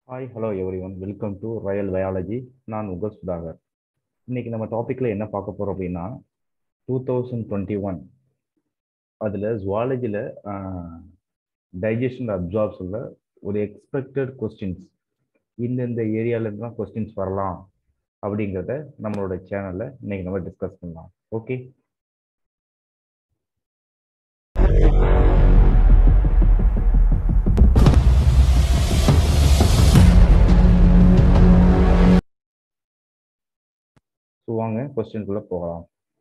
Hi hello everyone welcome to royal biology நான் உங்கள் சுதாகர் இன்னைக்கு நம்ம டாப்பிக்கில் என்ன பார்க்க போகிறோம் அப்படின்னா டூ தௌசண்ட் டுவெண்ட்டி ஒன் அதில் ஜுவாலஜியில் டைஜஷன் அப்சார்ப்ஸில் ஒரு எக்ஸ்பெக்டட் கொஸ்டின்ஸ் இந்தந்த ஏரியாவிலேருந்து தான் கொஸ்டின்ஸ் வரலாம் அப்படிங்கிறத நம்மளோட சேனலில் இன்னைக்கு நம்ம டிஸ்கஸ் பண்ணலாம் ஓகே ஸோ வாங்க கொஸ்டின்குள்ளே போகலாம்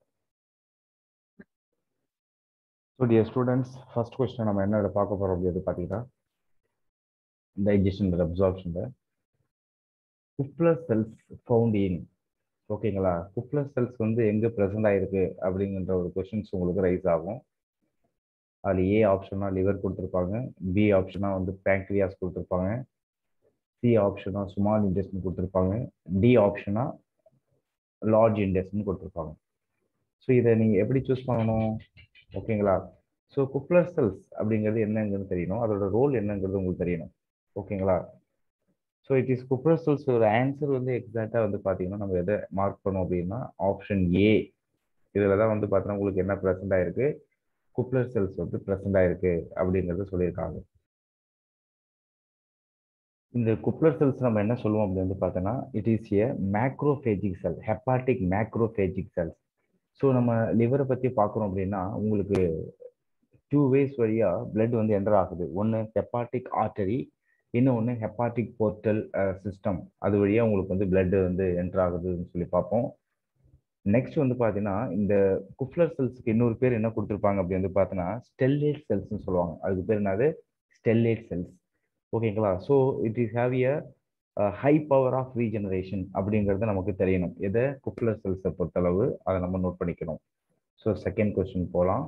so dear students first question நம்ம என்ன பார்க்க போகிறோம் அப்படிங்கிறது பார்த்தீங்கன்னா டைஜஷன் அப்சார்ப்ஷனில் குப்ளர் செல்ஸ் ஃபவுண்ட் இன் ஓகேங்களா குப்ளர் செல்ஸ் வந்து எங்கே ப்ரெசென்ட் ஆகிருக்கு அப்படிங்கிற ஒரு கொஷின்ஸ் உங்களுக்கு ரைஸ் ஆகும் அதில் ஏ ஆப்ஷனாக லிவர் கொடுத்துருப்பாங்க பி ஆப்ஷனாக வந்து பேங்க்ரியாஸ் கொடுத்துருப்பாங்க சி ஆப்ஷனாக ஸ்மால் இன்டெஸ்டின் கொடுத்துருப்பாங்க டி ஆப்ஷனாக லார்ஜ் இண்டெக்ஸ்னு கொடுத்துருப்பாங்க ஸோ இதை நீங்கள் எப்படி சூஸ் பண்ணணும் ஓகேங்களா ஸோ குப்ளர் செல்ஸ் அப்படிங்கிறது என்னங்கிறது தெரியணும் அதோட ரோல் என்னங்கிறது உங்களுக்கு தெரியணும் ஓகேங்களா so it is kupffer cells ஒரு ஆன்சர் வந்து எக்ஸாக்டாக வந்து பார்த்தீங்கன்னா நம்ம எதை மார்க் பண்ணோம் அப்படின்னா ஆப்ஷன் ஏ இதில் தான் வந்து பார்த்தீங்கன்னா உங்களுக்கு என்ன ப்ரெசென்ட் ஆயிருக்கு குப்ளர் செல்ஸ் வந்து ப்ரெசென்ட் ஆயிருக்கு அப்படிங்கிறத சொல்லியிருக்காங்க இந்த குப்ளர் செல்ஸ் நம்ம என்ன சொல்லுவோம் அப்படின்னு வந்து பார்த்தோன்னா it is a macrophagic cell hepatic macrophagic cells so நம்ம லிவரை பற்றி பார்க்குறோம் அப்படின்னா உங்களுக்கு டூ வேஸ் வழியாக பிளட் வந்து என்டர் ஆகுது ஒன்று ஹெப்பாட்டிக் ஆர்டரி இன்னொன்று ஹெப்பாட்டிக் போர்ட்டல் சிஸ்டம் அது வழியாக உங்களுக்கு வந்து பிளட் வந்து என்டர் ஆகுதுன்னு சொல்லி பார்ப்போம் நெக்ஸ்ட் வந்து பார்த்தீங்கன்னா இந்த குப்ளர் செல்ஸ்க்கு இன்னொரு பேர் என்ன கொடுத்துருப்பாங்க அப்படி வந்து பார்த்தோன்னா ஸ்டெல்லேட் செல்ஸ்னு சொல்லுவாங்க அதுக்கு பேர் என்னது ஸ்டெல்லேட் செல்ஸ் ஓகேங்களா so it is have a high power of regeneration அப்படிங்கிறது நமக்கு தெரியணும் எதை குப்ளர் செல்ஸை பொறுத்தளவு அதை நம்ம நோட் பண்ணிக்கணும் ஸோ செகண்ட் கொஸ்டின் போகலாம்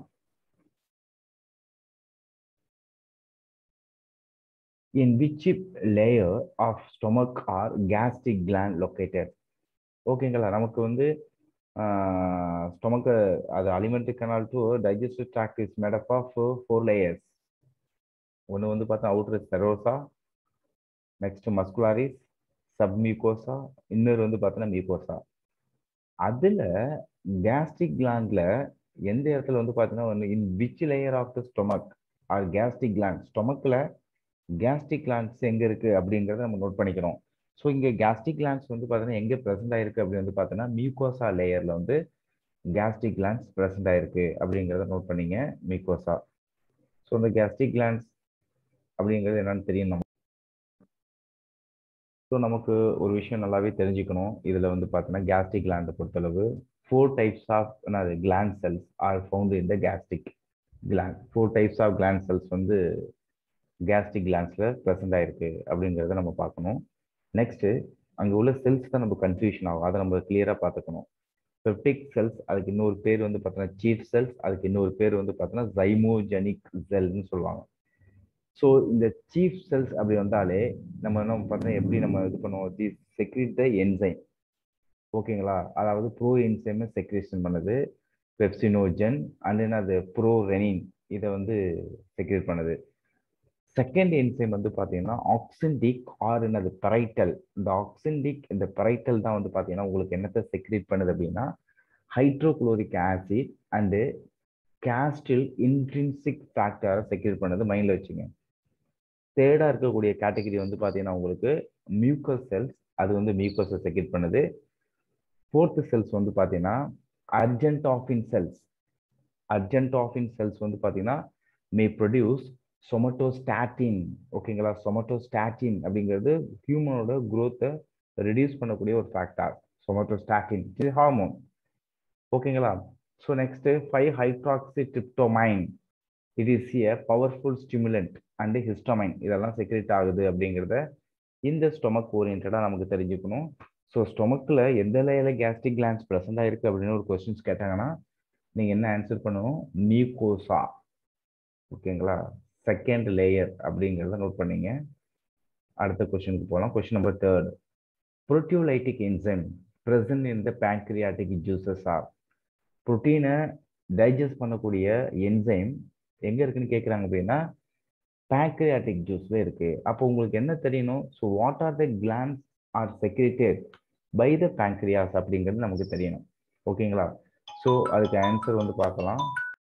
in which layer of stomach are gastric gland located ஓகேங்களா நமக்கு வந்து ஸ்டொமக்கு அது alimentary canal to digestive tract is made up of four layers ஒன்று வந்து பார்த்தா outer serosa next muscularis submucosa இன்னொரு வந்து பார்த்தோன்னா மியூகோசா அதில் கேஸ்ட்ரிக் கிளாண்டில் எந்த இடத்துல வந்து பார்த்தீங்கன்னா வந்து in which layer of the stomach are gastric gland ஸ்டொமக்கில் கேஸ்ட்ரிக் கிளாண்ட்ஸ் எங்கே இருக்குது அப்படிங்கிறத நம்ம நோட் பண்ணிக்கிறோம் ஸோ இங்கே கேஸ்ட்ரிக் கிளாண்ட்ஸ் வந்து பார்த்தீங்கன்னா எங்கே ப்ரெசென்ட் ஆயிருக்கு அப்படின்னு வந்து பார்த்தோன்னா மியூகோசா லேயரில் வந்து கேஸ்ட்ரிக் கிளாண்ட்ஸ் ப்ரெசென்ட் ஆயிருக்கு அப்படிங்கிறத நோட் பண்ணிங்க மியூகோசா ஸோ இந்த கேஸ்ட்ரிக் கிளாண்ட்ஸ் அப்படிங்கிறது என்னன்னு தெரியும் நம்ம ஸோ நமக்கு ஒரு விஷயம் நல்லாவே தெரிஞ்சுக்கணும் இதில் வந்து பார்த்தோன்னா கேஸ்ட்ரிக் கிளாண்டை பொறுத்தளவு ஃபோர் டைப்ஸ் ஆஃப் என்னது gland cells are found in the gastric gland four types of gland cells வந்து கேஸ்ட்ரிக் கிளாண்ட்ஸில் ப்ரெசென்ட் ஆயிருக்கு அப்படிங்கிறத நம்ம பார்க்கணும் நெக்ஸ்ட்டு அங்கே உள்ள செல்ஸ் தான் நம்ம கன்ஃபியூஷன் ஆகும் அதை நம்ம கிளியராக பார்த்துக்கணும் பெப்டிக் செல்ஸ் அதுக்கு இன்னொரு பேர் வந்து பார்த்தோன்னா சீஃப் செல்ஸ் அதுக்கு இன்னொரு பேர் வந்து பார்த்தோன்னா ஜைமோஜெனிக் செல்னு சொல்லுவாங்க ஸோ இந்த சீஃப் செல்ஸ் அப்படி வந்தாலே நம்ம என்ன பார்த்தோன்னா எப்படி நம்ம இது பண்ணுவோம் தி செக்ரிட் த என்சைம் ஓகேங்களா அதாவது ப்ரோ என்சைமை செக்ரேஷன் பண்ணுது பெப்சினோஜன் அண்ட் என்ன அது ப்ரோ ரெனின் இதை வந்து செக்ரேட் பண்ணுது செகண்ட் என்சைம் வந்து பார்த்தீங்கன்னா ஆக்சின்டிக் ஆர் என்னது பரைட்டல் இந்த ஆக்சின்டிக் இந்த பரைட்டல் தான் வந்து பார்த்தீங்கன்னா உங்களுக்கு என்னத்தை செக்ரேட் பண்ணுது அப்படின்னா hydrochloric acid and Castle intrinsic ஃபேக்டரை செக்யூர் பண்ணது மைண்டில் வச்சுங்க தேர்டாக இருக்கக்கூடிய கேட்டகரி வந்து பார்த்தீங்கன்னா உங்களுக்கு மியூக்கஸ் செல்ஸ் அது வந்து மியூக்கஸை செக்யூர் பண்ணுது ஃபோர்த்து செல்ஸ் வந்து பார்த்தீங்கன்னா அர்ஜென்டாஃபின் செல்ஸ் அர்ஜென்டாஃபின் செல்ஸ் வந்து பார்த்தீங்கன்னா மே ப்ரொடியூஸ் சொமட்டோஸ்டாட்டின் ஓகேங்களா சொமட்டோஸ்டாட்டின் அப்படிங்கிறது ஹியூமனோட குரோத்தை ரெடியூஸ் பண்ணக்கூடிய ஒரு ஃபேக்டர் சொமட்டோஸ்டாட்டின் இது ஹார்மோன் ஓகேங்களா so next five hydroxy tryptamine it is a powerful stimulant and histamine இதெல்லாம் செக்ரெட் ஆகுது அப்படிங்கிறத இந்த ஸ்டொமக் ஓரியன்டாக நமக்கு தெரிஞ்சுக்கணும் ஸோ ஸ்டொமக்கில் எந்த லேயரில் கேஸ்ட்ரிக் கிளான்ஸ் ப்ரெசென்ட் ஆயிருக்கு அப்படின்னு ஒரு கொஸ்டின்ஸ் கேட்டாங்கன்னா நீங்கள் என்ன ஆன்சர் பண்ணணும் மியூகோசா ஓகேங்களா செகண்ட் லேயர் அப்படிங்கிறத நோட் பண்ணீங்க அடுத்த கொஸ்டினுக்கு போகலாம் question number third proteolytic enzyme present in the pancreatic juices are ப்ரோட்டீனை டைஜஸ்ட் பண்ணக்கூடிய என்சைம் எங்கே இருக்குன்னு கேட்குறாங்க அப்படின்னா பேங்க்ரியாட்டிக் ஜூஸ்ல இருக்கு அப்போ உங்களுக்கு என்ன தெரியணும் so what are the glands are secreted by the pancreas அப்படிங்கிறது நமக்கு தெரியணும் ஓகேங்களா ஸோ அதுக்கு ஆன்சர் வந்து பார்க்கலாம்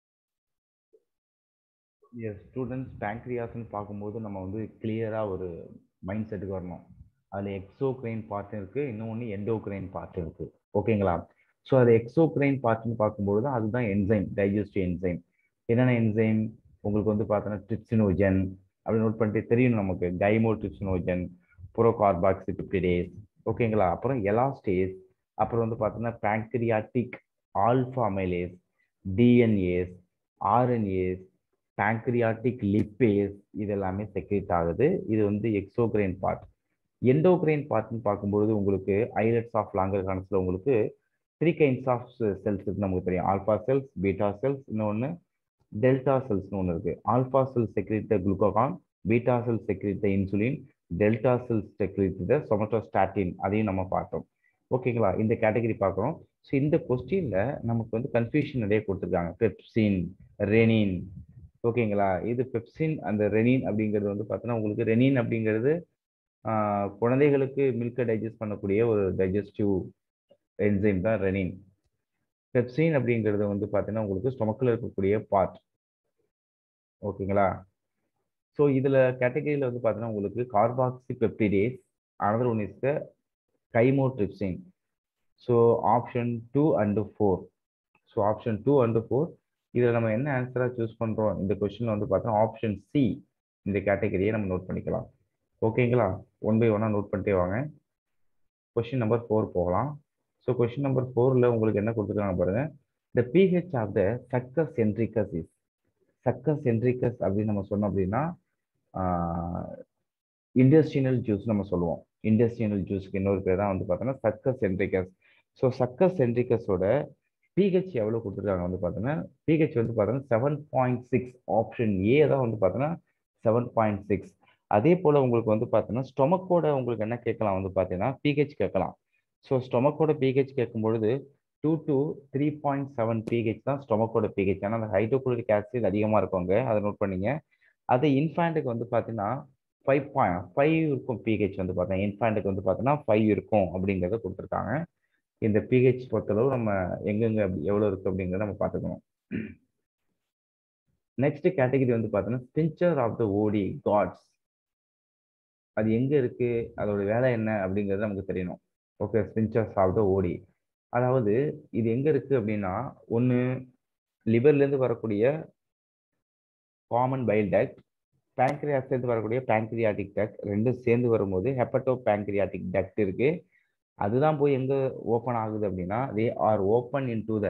எஸ் ஸ்டூடெண்ட்ஸ் பேங்க்ரியாஸ்ன்னு பார்க்கும்போது நம்ம வந்து கிளியராக ஒரு மைண்ட் செட்டுக்கு வரணும் அதில் எக்ஸோக்ரைன் பார்ட் இருக்குது இன்னொன்று எண்டோக்ரைன் பார்ட் இருக்குது ஓகேங்களா ஸோ அது எக்ஸோக்ரைன் பார்ட்னு பார்க்கும்போது அதுதான் என்சைம் டைஜஸ்டிவ் என்சைம் என்னென்ன என்சைம் உங்களுக்கு வந்து பார்த்தோன்னா ட்ரிப்சினோஜன் அப்படி நோட் பண்ணிட்டு தெரியணும் நமக்கு கைமோ ட்ரிப்சினோஜன் புரோகார்பாக்சிபிப்டிடேஸ் ஓகேங்களா அப்புறம் எலாஸ்டேஸ் அப்புறம் வந்து பார்த்தோன்னா pancreatic alpha amylase DNase RNase pancreatic lipase இது எல்லாமே செக்ரேட் ஆகுது இது வந்து எக்ஸோக்ரைன் பார்ட் எண்டோக்ரைன் பார்ட்னு பார்க்கும்பொழுது உங்களுக்கு ஐலட்ஸ் ஆஃப் லாங்கர் கான்ஸில் உங்களுக்கு த்ரீ கைண்ட்ஸ் ஆஃப் செல்ஸ் இருக்கு நமக்கு தெரியும் ஆல்ஃபா செல்ஸ் பீட்டா செல்ஸ் இன்னொன்று டெல்டா செல்ஸ்னு ஒன்று இருக்குது alpha cell secrete the glucagon beta cell secrete the insulin delta cells secrete the somatostatin அதையும் நம்ம பார்த்தோம் ஓகேங்களா இந்த கேட்டகரி பார்க்குறோம் ஸோ இந்த கொஸ்டினில் நமக்கு வந்து கன்ஃபியூஷன் நிறைய கொடுத்துருக்காங்க பெப்சின் ரெனின் ஓகேங்களா இது பெப்சின் அந்த ரெனின் அப்படிங்கிறது வந்து பார்த்தோன்னா உங்களுக்கு ரெனின் அப்படிங்கிறது குழந்தைகளுக்கு மில்கை டைஜஸ்ட் பண்ணக்கூடிய ஒரு டைஜஸ்டிவ் என்சைம் தான் ரெனின் பெப்சின் அப்படிங்கிறது வந்து பார்த்தீங்கன்னா உங்களுக்கு ஸ்டொமக்கில் இருக்கக்கூடிய பார்ட் ஓகேங்களா ஸோ இதில் கேட்டகரியில் வந்து பார்த்தீங்கன்னா உங்களுக்கு carboxy peptidase another one is the chymotrypsin so option two and four so option two and four இதில் நம்ம என்ன ஆன்சராக சூஸ் பண்ணுறோம் இந்த கொஸ்டினில் வந்து பார்த்தோன்னா ஆப்ஷன் சி இந்த கேட்டகரியை நம்ம நோட் பண்ணிக்கலாம் ஓகேங்களா ஒன் பை ஒன்னாக நோட் பண்ணிட்டே வாங்க கொஷின் நம்பர் ஃபோர் போகலாம் ஸோ கொஷின் நம்பர் ஃபோரில் உங்களுக்கு என்ன கொடுத்துருக்காங்க பாருங்கள் the pH of the succus entericus is succus entericus அப்படின்னு நம்ம சொன்னோம் அப்படின்னா இண்டஸ்ட்ரியல் ஜூஸ் நம்ம சொல்லுவோம் இண்டஸ்ட்ரியல் ஜூஸ்க்கு இன்னொரு பேர் தான் வந்து பார்த்தோன்னா சக்கஸ் சென்ட்ரிகஸ் ஸோ சக்கஸ் சென்ட்ரிகஸோட பிஹெச் எவ்வளோ கொடுத்துருக்காங்க வந்து பார்த்தோன்னா பிஹெச் வந்து பார்த்தோன்னா seven point six option A தான் வந்து பார்த்தோன்னா செவன் பாயிண்ட் சிக்ஸ் அதே போல் உங்களுக்கு வந்து பார்த்தோன்னா ஸ்டொமக்கோட உங்களுக்கு என்ன கேட்கலாம் வந்து பார்த்தீங்கன்னா பிஹெச் கேட்கலாம் ஸோ ஸ்டொமக்கோட பிஹெச் கேட்கும்பொழுது two to three point seven pH தான் ஸ்டொமக்கோட பிஹெச் ஆனால் அந்த ஹைட்ரோகுளோரிக் ஆசிட் அதிகமாக இருக்கவங்க அதை நோட் பண்ணிங்க அது இன்ஃபேண்ட்டுக்கு வந்து பார்த்தீங்கன்னா ஃபைவ் பாயிண்ட் ஃபைவ் இருக்கும் பிஹெச் வந்து பார்த்தீங்கன்னா இன்ஃபேண்ட்டுக்கு வந்து பார்த்தீங்கன்னா ஃபைவ் இருக்கும் அப்படிங்கிறத கொடுத்துருக்காங்க இந்த பிஹெச் பொறுத்தளவு நம்ம எங்கெங்க எவ்வளோ இருக்குது அப்படிங்கிறத நம்ம பார்த்துக்கணும் நெக்ஸ்ட் கேட்டகரி வந்து பார்த்தீங்கன்னா ஸ்பின்ச்சர் ஆஃப் த ஓடி காட்ஸ் அது எங்கே இருக்குது அதோட வேலை என்ன அப்படிங்கிறது நமக்கு தெரியணும் ஓகே ஸ்பின்ச்சர்ஸ் ஆஃப் த ஓடி அதாவது இது எங்கே இருக்குது அப்படின்னா ஒன்று லிவர்லேருந்து வரக்கூடிய காமன் பைல் டக்ட் பேங்க்ரியாஸ்லேருந்து வரக்கூடிய பேங்க்ரியாட்டிக் டக்ட் ரெண்டும் சேர்ந்து வரும்போது ஹெப்பட்டோ பேங்க்ரியாட்டிக் டக்ட் இருக்குது அதுதான் போய் எங்கே ஓப்பன் ஆகுது அப்படின்னா they are open into the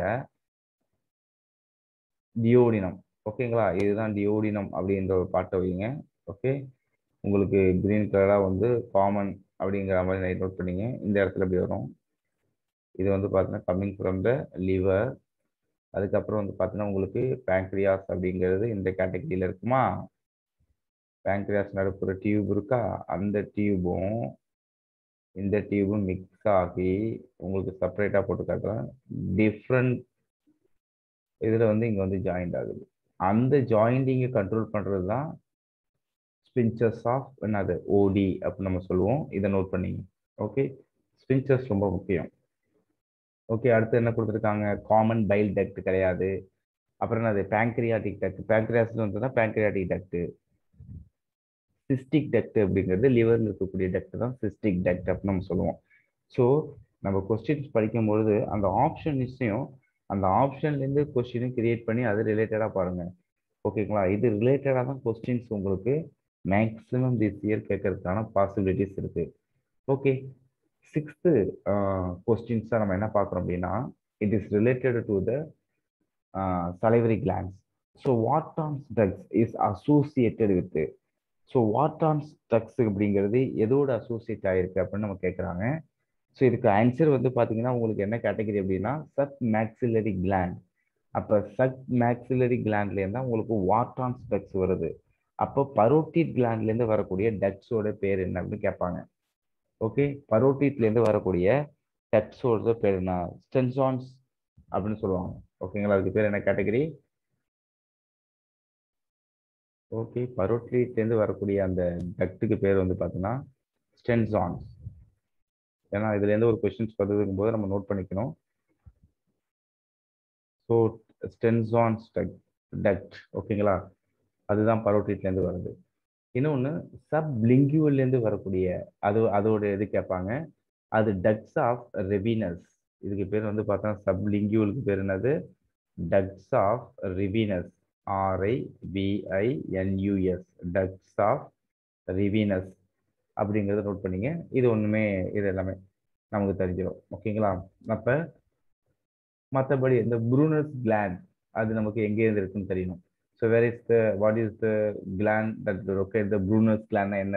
duodenum ஓகேங்களா இதுதான் டியோடினம் அப்படின்ற ஒரு பாட்டை வைங்க ஓகே உங்களுக்கு கிரீன் கலராக வந்து காமன் அப்படிங்கிற மாதிரி நோட் பண்ணிங்க இந்த இடத்துல எப்படி வரும் இது வந்து பார்த்தீங்கன்னா கம்மிங் ஃப்ரம் த லிவர் அதுக்கப்புறம் வந்து பார்த்தீங்கன்னா உங்களுக்கு பேங்க்ரியாஸ் அப்படிங்கிறது இந்த கேட்டகரியில் இருக்குமா பேங்க்ரியாஸ் நடுப்புற டியூப் இருக்கா அந்த டியூபும் இந்த டியூபும் மிக்ஸ் ஆகி உங்களுக்கு செப்பரேட்டாக போட்டு காட்டுறேன் டிஃப்ரெண்ட் இதில் வந்து இங்கே வந்து ஜாயிண்ட் ஆகுது அந்த ஜாயிண்டிங்கை கண்ட்ரோல் பண்ணுறது தான் ஸ்பின்ச்சர்ஸ் ஆஃப் என்னது ஓடி அப்படின்னு நம்ம சொல்லுவோம் இதை நோட் பண்ணிங்க ஓகே ஸ்பின்ச்சர்ஸ் ரொம்ப முக்கியம் ஓகே அடுத்து என்ன கொடுத்துருக்காங்க காமன் பைல் டக்ட் கிடையாது அப்புறம் என்னது பேங்க்ரியாட்டிக் டக்ட் பேங்க்ரியாஸ்னு வந்ததுன்னா பேங்க்ரியாட்டிக் டக்ட் சிஸ்டிக் டக்ட் அப்படிங்கிறது லிவரில் இருக்கக்கூடிய டக்ட் தான் சிஸ்டிக் டக்ட் அப்படின்னு நம்ம சொல்லுவோம் ஸோ நம்ம கொஸ்டின்ஸ் படிக்கும்பொழுது அந்த ஆப்ஷன் விஷயம் அந்த ஆப்ஷன்லேருந்து கொஸ்டினும் கிரியேட் பண்ணி அது ரிலேட்டடாக பாருங்கள் ஓகேங்களா இது ரிலேட்டடாக தான் கொஸ்டின்ஸ் உங்களுக்கு மேக்ஸிமம் திஸ் இயர் கேட்கறதுக்கான பாசிபிலிட்டிஸ் இருக்குது ஓகே சிக்ஸ்த்து கொஸ்டின்ஸாக நம்ம என்ன பார்க்குறோம் அப்படின்னா it is related to the salivary glands so Wharton's ducts is associated with so Wharton's ducts அப்படிங்கிறது எதோட அசோசியேட் ஆகிருக்கு அப்படின்னு நம்ம கேட்குறாங்க ஸோ இதுக்கு ஆன்சர் வந்து பார்த்தீங்கன்னா உங்களுக்கு என்ன கேட்டகரி அப்படின்னா சப் மேக்சிலரி கிளாண்ட் அப்போ சப் மேக்சிலரி கிளாண்ட்லேருந்து தான் உங்களுக்கு வாட்டான்ஸ் டக்ஸ் வருது அப்போ பரோட்டிட் கிளாண்ட்லேருந்து வரக்கூடிய டக்ஸோட பேர் என்ன அப்படின்னு கேட்பாங்க ஓகே பரோட்டிட்லேருந்து வரக்கூடிய டக்ஸோட பேர் என்ன ஸ்டென்சான்ஸ் அப்படின்னு சொல்லுவாங்க ஓகேங்களா அதுக்கு பேர் என்ன கேட்டகரி ஓகே பரோட்லீட்லேருந்து வரக்கூடிய அந்த டக்ட்டுக்கு பேர் வந்து பார்த்தீங்கன்னா ஸ்டென்சான்ஸ் ஏன்னா இதுலேருந்து ஒரு கொஸ்டின்ஸ் வருதுங்கும் போது நம்ம நோட் பண்ணிக்கணும் ஸோ ஸ்டென்சான்ஸ் டக்ட் ஓகேங்களா அதுதான் பரோட்லீட்லேருந்து வருது இன்னொன்று சப் லிங்யூவல்லேருந்து வரக்கூடிய அது அதோட இது கேட்பாங்க அது டக்ஸ் ஆஃப் ரெவினஸ் இதுக்கு பேர் வந்து பார்த்தோன்னா சப் லிங்யூவலுக்கு பேர் என்னது ducts of Rivinus R I B I N U S ducts of Rivinus அப்படிங்கிறத நோட் பண்ணிங்க இது ஒன்றுமே இது எல்லாமே நமக்கு தெரிஞ்சிடும் ஓகேங்களா அப்போ மற்றபடி இந்த ப்ரூனஸ் கிளாண்ட் அது நமக்கு எங்கே இருந்து இருக்குன்னு தெரியணும் so where is the what is the gland that okay the Brunner's gland என்ன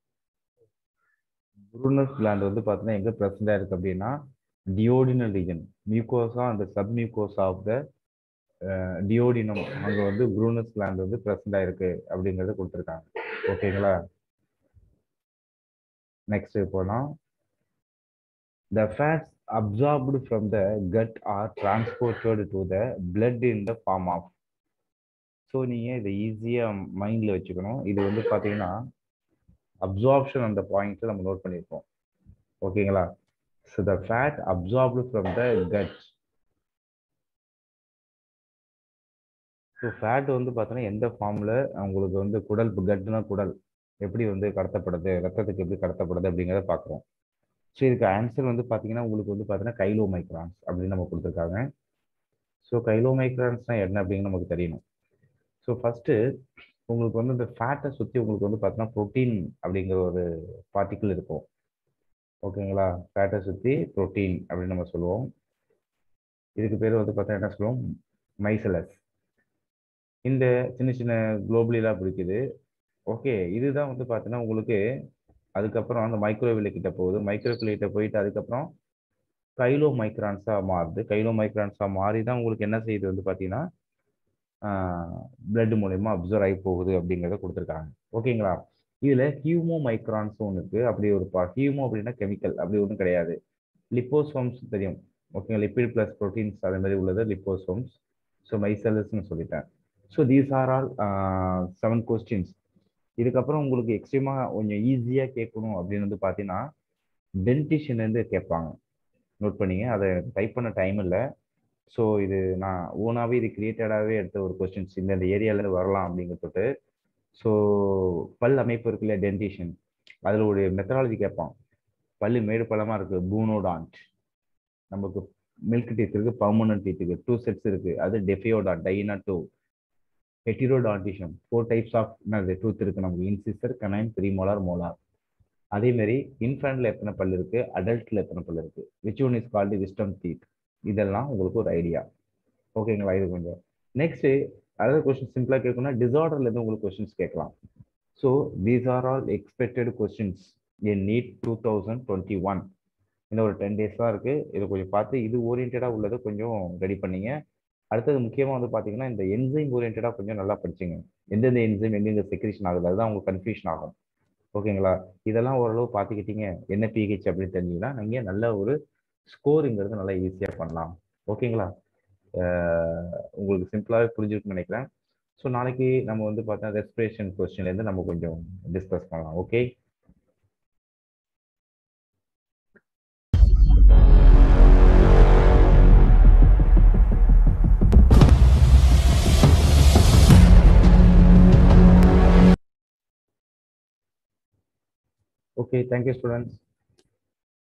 ப்ரூனஸ் கிளாண்ட் வந்து பார்த்தீங்கன்னா எங்கே ப்ரெசண்டாக இருக்குது அப்படின்னா டியோடினல் ரீஜன் மியூகோசா அந்த sub mucosa of the duodenum அங்கே வந்து ப்ரூனஸ் கிளாண்ட் வந்து ப்ரெசண்டாக இருக்கு அப்படிங்கிறத கொடுத்துருக்காங்க ஓகேங்களா நெக்ஸ்ட் போனால் the fats absorbed from the gut are transported to the blood in the form of so நீங்கள் இதை ஈஸியாக மைண்டில் வச்சுக்கணும் இது வந்து பார்த்தீங்கன்னா அப்சார்ப்ஷன் அந்த பாயிண்ட்டை நம்ம நோட் பண்ணியிருக்கோம் ஓகேங்களா so the fat absorbed from the gut so fat வந்து பார்த்தீங்கன்னா எந்த ஃபார்மில் உங்களுக்கு வந்து குடல் கட்டுனா குடல் எப்படி வந்து கடத்தப்படுது ரத்தத்துக்கு எப்படி கடத்தப்படுது அப்படிங்கிறத பார்க்குறோம் ஸோ இதுக்கு ஆன்சர் வந்து பார்த்தீங்கன்னா உங்களுக்கு வந்து பார்த்தீங்கன்னா கைலோ மைக்ரான்ஸ் அப்படின்னு நம்ம கொடுத்துருக்காங்க ஸோ கைலோ மைக்ரான்ஸ்னால் என்ன அப்படின்னு நமக்கு தெரியணும் ஸோ ஃபஸ்ட்டு உங்களுக்கு வந்து இந்த ஃபேட்டை சுற்றி உங்களுக்கு வந்து பார்த்தீங்கன்னா ப்ரோட்டீன் அப்படிங்கிற ஒரு பார்ட்டிக்கிள் இருக்கும் ஓகேங்களா ஃபேட்டை சுற்றி ப்ரோட்டீன் அப்படின்னு நம்ம சொல்லுவோம் இதுக்கு பேர் வந்து பார்த்தா என்ன சொல்லுவோம் மைசலஸ் இந்த சின்ன சின்ன குளோபலிலாம் பிடிக்குது ஓகே இதுதான் வந்து பார்த்தீங்கன்னா உங்களுக்கு அதுக்கப்புறம் அந்த மைக்ரோவேல கிட்ட போகுது மைக்ரோவேல கிட்ட போயிட்டு அதுக்கப்புறம் கைலோ மைக்ரான்ஸாக மாறுது கைலோ மைக்ரான்ஸாக மாறி தான் உங்களுக்கு என்ன செய்யுது வந்து பார்த்தீங்கன்னா பிளட் மூலயமா அப்சர்வ் ஆகி போகுது அப்படிங்கிறத கொடுத்துருக்காங்க ஓகேங்களா இதில் ஹியூமோ மைக்ரான்ஸ் ஒன்று இருக்குது அப்படி ஒரு பா ஹியூமோ அப்படின்னா கெமிக்கல் அப்படி ஒன்றும் கிடையாது லிப்போசோம்ஸ் தெரியும் ஓகேங்களா லிப்பிட் ப்ளஸ் ப்ரோட்டீன்ஸ் அதே மாதிரி உள்ளது லிப்போசோம்ஸ் ஸோ மைசெல்ஸ்னு சொல்லிட்டேன் so these are all seven questions இதுக்கப்புறம் உங்களுக்கு எக்ஸ்ட்ரீமாக கொஞ்சம் ஈஸியாக கேட்கணும் அப்படின்னு வந்து பார்த்தீங்கன்னா டென்டிஷன்லேருந்து கேட்பாங்க நோட் பண்ணிங்க அதை டைப் பண்ண டைம் இல்லை ஸோ இது நான் ஓனாகவே இது கிரியேட்டடாகவே எடுத்த ஒரு கொஸ்டின்ஸ் இந்த இந்த ஏரியாவிலேருந்து வரலாம் அப்படிங்கிறது ஸோ பல் அமைப்பு இருக்குல்ல டென்டிஷன் அதில் ஒரு மெத்தடாலஜி கேட்பான் பல்லு மேடு பழமாக இருக்குது பூனோடான்ட் நமக்கு மில்க் டீத் இருக்குது பர்மனன்ட் டீத் இருக்குது டூ செட்ஸ் இருக்குது அது diphyodont two heterodontism four types of என்னது டூத் இருக்குது நமக்கு இன்சிஸ்டர் கனைன் ப்ரீமோலார் மோலார் அதே மாதிரி இன்ஃபேண்ட்ல எத்தனை பல் இருக்கு அடல்ட்ல எத்தனை பல் இருக்கு which one is called wisdom teeth இதெல்லாம் உங்களுக்கு ஒரு ஐடியா ஓகேங்களா இது கொஞ்சம் நெக்ஸ்ட் அதாவது கொஸ்டின் சிம்பிளா கேட்கணும்னா டிசார்டர்ல இருந்து உங்களுக்கு கொஸ்டின்ஸ் கேட்கலாம் so these are all expected questions in NEET two thousand twenty one இன்னும் ஒரு டென் டேஸ் தான் இருக்கு இதை கொஞ்சம் பார்த்து இது ஓரியன்டாக உள்ளதை கொஞ்சம் ரெடி பண்ணீங்க அடுத்தது முக்கியமாக வந்து பார்த்தீங்கன்னா இந்த என்சைம் ஓரியன்டாக கொஞ்சம் நல்லா படிச்சுங்க எந்தெந்த என்சைம் எங்கெங்க செக்ரேஷன் ஆகுது அதுதான் உங்களுக்கு கன்ஃபியூஷன் ஆகும் ஓகேங்களா இதெல்லாம் ஓரளவு பார்த்துக்கிட்டீங்க என்ன பிஹெச் அப்படின்னு தெரிஞ்சிங்கன்னா நீங்கள் நல்ல ஒரு ஸ்கோருங்கிறது நல்லா ஈஸியாக பண்ணலாம் ஓகேங்களா உங்களுக்கு சிம்பிளாகவே புரிஞ்சுக்கணும்னு நினைக்கிறேன் ஸோ நாளைக்கு நம்ம வந்து பார்த்தா ரெஸ்பிரேஷன் கொஸ்டின்லேருந்து நம்ம கொஞ்சம் டிஸ்கஸ் பண்ணலாம் okay Okay, thank you, students.